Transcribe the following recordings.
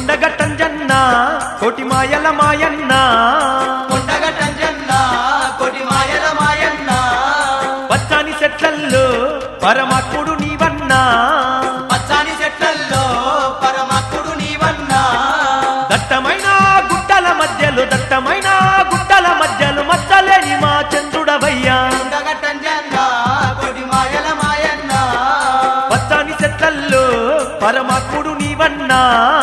కొండగట్టంజన్న కోటి మాయల మాయన్న కొండగట్టంజన్న కొటి మాయల మాయన్న పచ్చని చెట్లల్లో పరమాత్ముడు నీవన్నా పచ్చాని చెట్లల్లో పరమాత్ముడు నీవన్నా దట్టమైన గుట్టల మధ్యలో దట్టమైన గుట్టల మధ్యలో మచ్చలేని మా చంద్రుడవయ్యా కొండగట్టంజన్న కొటి మాయల మాయన్న పచ్చని చెట్లల్లో పరమాత్ముడు నీవన్నా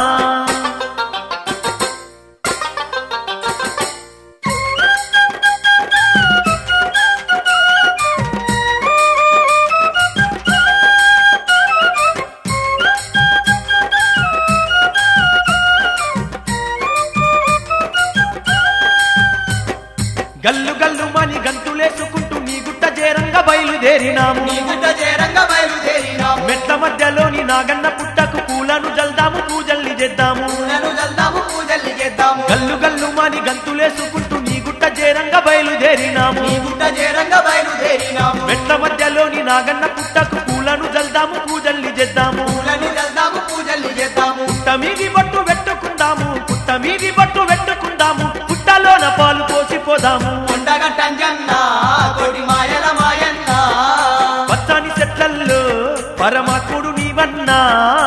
గల్లు గల్లు మని గంతులేసుకుంటూ నీ గుట్ట చేరంగా బయలుదేరినాము నీ గుడ్డ చేరంగా బయలుదేరినాము మెట్ల మధ్యలోని నాగన్న పుట్టకు పూలను జల్దాము పూజల్ని చేద్దాము పూలను చల్దాము పూజల్ని చేద్దాము గల్లు గల్లు మని గంతులేసుకుంటూ నీ గుట్ట చేరంగా బయలుదేరినాము నీ గుడ్డ చేరంగా బయలుదేరినాము మెట్ల మధ్యలోని నాగన్న పుట్టకు పూలను జల్దాము పూజల్ని చేద్దాము పూలను చల్దాము పూజల్ని చేద్దాము పుట్ట మీది బట్టు పెట్టుకుందాము పుట్ట మీది బట్టు పెట్టుకుందాము పుట్టలోన పాలు పోసిపోదాము కొండగట్టంజన్న కొటి మాయల మాయన్న పచ్చని చెట్లల్లో పరమాత్ముడు నీవన్నా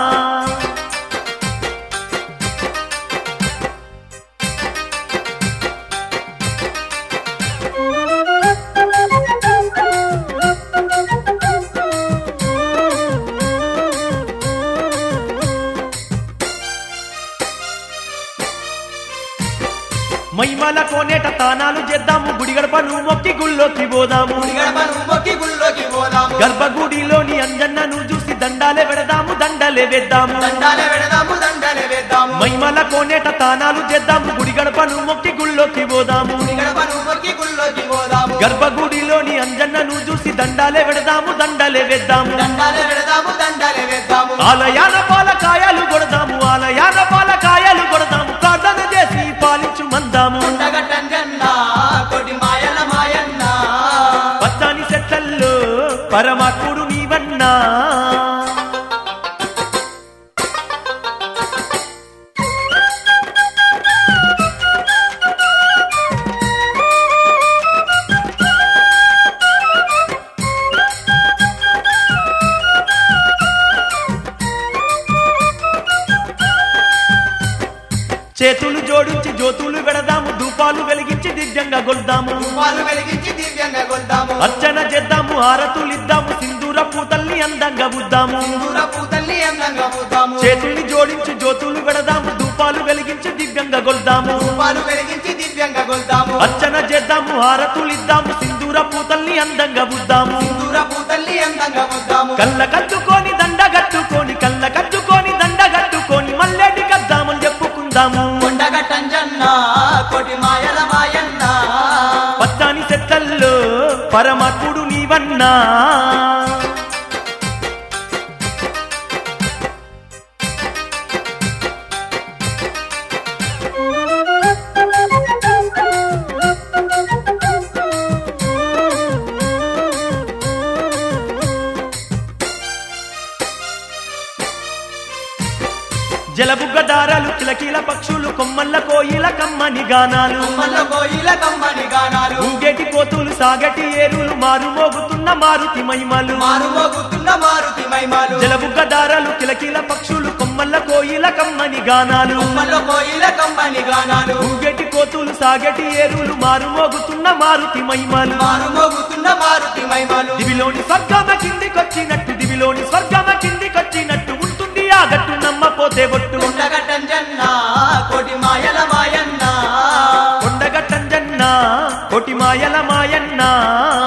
మైమల కోనేట తానాలు చేద్దాము గుడి గడపను మొక్కి గుళ్ళోకి పోదాము గడపను మొక్కి గుళ్ళోకి పోదాము గర్భగుడిలోని అంజన్నను చూసి దండాలే పెడదాము దండలే వేద్దాము దండాలే పెడదాము దండాలే వేద్దాము మైమల కోనేట తానాలు చేద్దాము గుడి గడపను మొక్కి గుళ్ళోకి పోదాము గడపను మొక్కి గుళ్ళోకి పోదాము గర్భగుడిలోని అంజన్నను చూసి దండాలే పెడదాము దండలే వేద్దాము దండాలే పెడదాము దండాలే వేద్దాము ఆలయాన పాలకాయలు కొడదాము ఆలయాన పాలకాయలు కొడదాము ప్రార్థన చేసి పాలించు మందాము కొండగట్టంజన్న కొటి మాయల మాయన్న పచ్చని చెట్లల్లో పరమాత్ముడు నీవన్నా చేతులు జోడించి జ్యోతులు పెడదాము ధూపాలు వెలిగించి దివ్యంగా గొల్దాము వాళ్ళు వెలిగించి దివ్యంగా కొద్దాము అర్చన చేద్దాము హారతులు ఇద్దాము సింధూర పూతల్ని అందంగా బుద్దాము దూర పూతల్ని అందంగా పూతాము చేతుల్ని జోడించి జ్యోతులు పెడదాము ధూపాలు వెలిగించి దివ్యంగా గొల్దాము వాళ్ళు వెలిగించి దివ్యంగా కొద్దాము అర్చన చేద్దాము హారతులు ఇద్దాము సింధూర పూతల్ని అందంగా బుద్దాము దూర పూతల్ని అందంగా కొద్దాము కళ్ళ కట్టుకొని దండ కట్టుకొని కళ్ళ కట్టుకొని దండ కట్టుకొని మల్లెడి కద్దామని చెప్పుకుందాము కొండగట్టంజన్న కొటి మాయల మాయన్న పచ్చని చెట్లల్లో పరమాత్ముడు నీవన్నా జలబుగ్గ దారాలు కిలకిల పక్షులు కొమ్మల్ల కోయిల కమ్మని గానాలు కొమ్మల కోయిల కమ్మని గానాలు ఊగేటి కోతులు సాగటి ఏరులు మారు మోగుతున్న మారుతి మహిమలు మారు మోగుతున్న మారుతి మైమాలు జలబుగ్గ దారాలు కిలకిల పక్షులు కొమ్మల్ల కోయిల కమ్మని గానాలు కొమ్మల కోయిల కమ్మని గానాలు ఊగేటి కోతులు సాగటి ఏరులు మారు మోగుతున్న మారుతి మహిమలు మారు మోగుతున్న మారుతి మైమాలు దివిలోని స్వర్గమ కిందికొచ్చినట్టు దివిలోని స్వర్గమ కిందికొచ్చినట్టు ఉంటుంది ఆ గట్టు నమ్మపోతే ఒట్టు కొండగట్టంజన్న కోటి మాయల మాయన్న కొండగట్టంజన్న కోటి మాయల మాయన్న